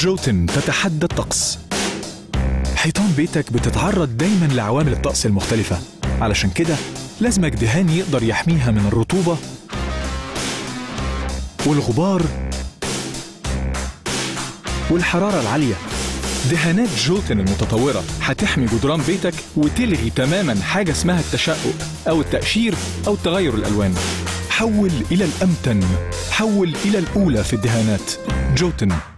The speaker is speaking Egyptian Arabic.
جوتن تتحدى الطقس حيطان بيتك بتتعرض دايما لعوامل الطقس المختلفة علشان كده لازمك دهان يقدر يحميها من الرطوبة والغبار والحرارة العالية دهانات جوتن المتطورة هتحمي جدران بيتك وتلغي تماما حاجة اسمها التشقق أو التقشير أو تغير الألوان حول إلى الأمتن حول إلى الأولى في الدهانات جوتن